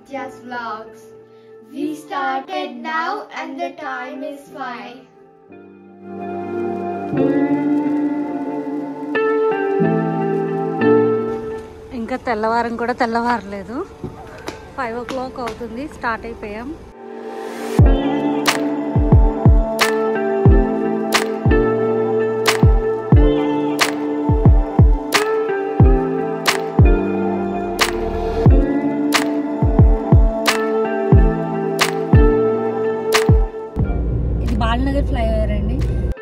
Nitya's vlogs. We started now and the time is 5. ఇంకా తెల్లవారం కూడా తెల్లవారలేదు ఫైవ్ ఓ క్లాక్ అవుతుంది స్టార్ట్ అయిపోయాం ఇది బాలనగర్ ఫ్లైఓవర్ అండి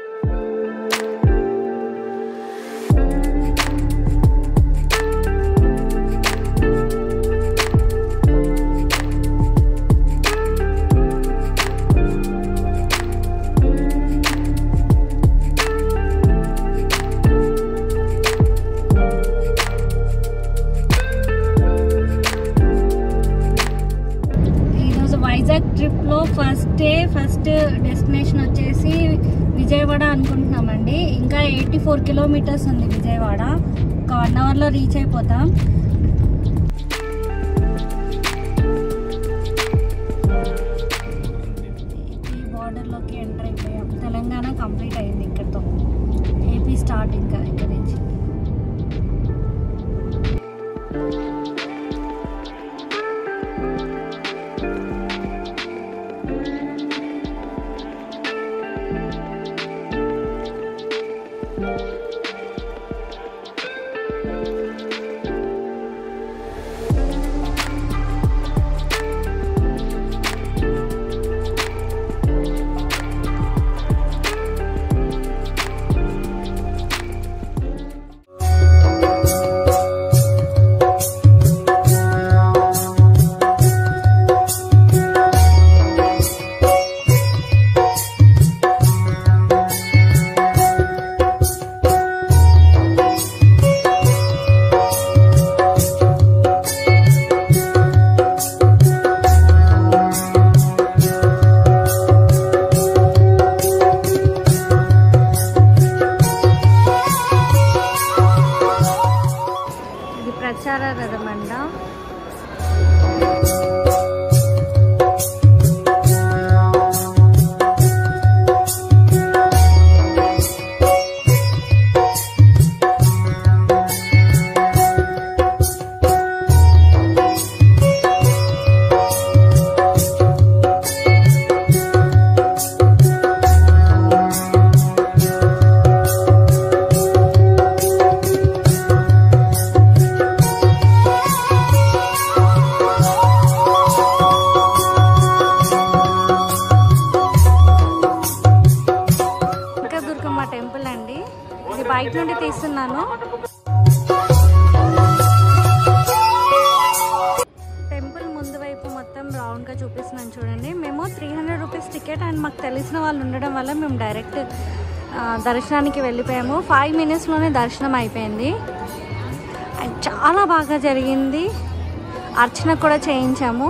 ఈరోజు వైజాగ్ ట్రిప్లో ఫస్ట్ డే ఫస్ట్ డెస్టినేషన్ వచ్చేసి విజయవాడ అనుకుంటున్నామండి ఇంకా ఎయిటీ ఫోర్ కిలోమీటర్స్ ఉంది విజయవాడ ఒక వన్ అవర్లో రీచ్ అయిపోతాం ఈ బార్డర్లోకి ఎంటర్ అయిపోయాం తెలంగాణ కంప్లీట్ అయింది ఇక్కడతో ఏపీ స్టార్ట్ ఇంకా ఇక్కడ నుంచి ఇది ప్రచార రథమండ ఇంకా దుర్గమ్మ టెంపుల్ అండి ఇది బయట నుండి తీస్తున్నాను టెంపుల్ ముందు వైపు మొత్తం రౌండ్గా చూపిస్తున్నాను చూడండి మేము three hundred rupees ticket and మాకు తెలిసిన వాళ్ళు ఉండడం వల్ల మేము డైరెక్ట్ ఆ, దర్శనానికి వెళ్ళిపోయాము ఫైవ్ మినిట్స్లోనే దర్శనం అయిపోయింది అండ్ చాలా బాగా జరిగింది అర్చన కూడా చేయించాము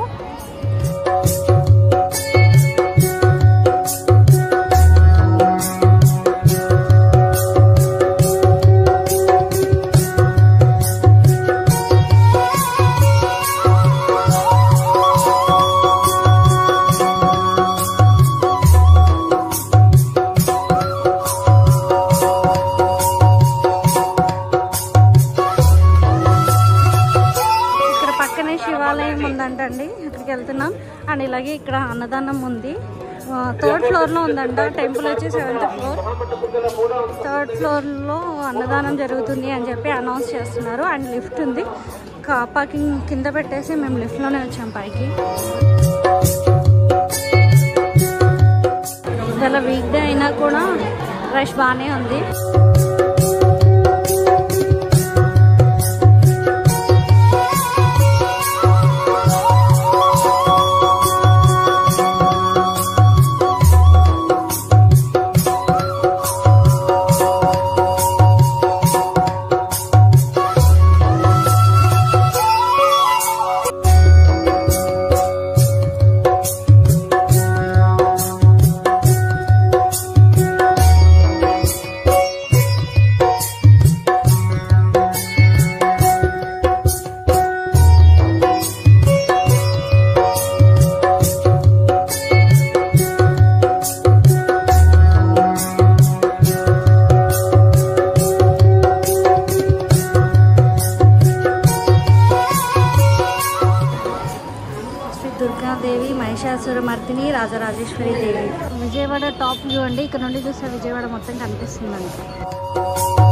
ఇక్కడ పక్కనే శివాలయం ఉందంటండి అక్కడికి వెళ్తున్నాం అండ్ ఇలాగే ఇక్కడ అన్నదానం ఉంది థర్డ్ ఫ్లోర్లో ఉందంట టెంపుల్ వచ్చి సెవెంత్ ఫ్లోర్ థర్డ్ ఫ్లోర్లో అన్నదానం జరుగుతుంది అని చెప్పి అనౌన్స్ చేస్తున్నారు అండ్ లిఫ్ట్ ఉంది కార్ పార్కింగ్ కింద పెట్టేసి మేము లిఫ్ట్లోనే వచ్చాం పైకి చాలా వీక్ డే అయినా కూడా రష్ బాగానే ఉంది దేవి మహిషాసురమర్దిని రాజరాజేశ్వరి దేవి విజయవాడ టాప్ వ్యూ అండి ఇక్కడ నుండి చూస్తే విజయవాడ మొత్తం కనిపిస్తుందండి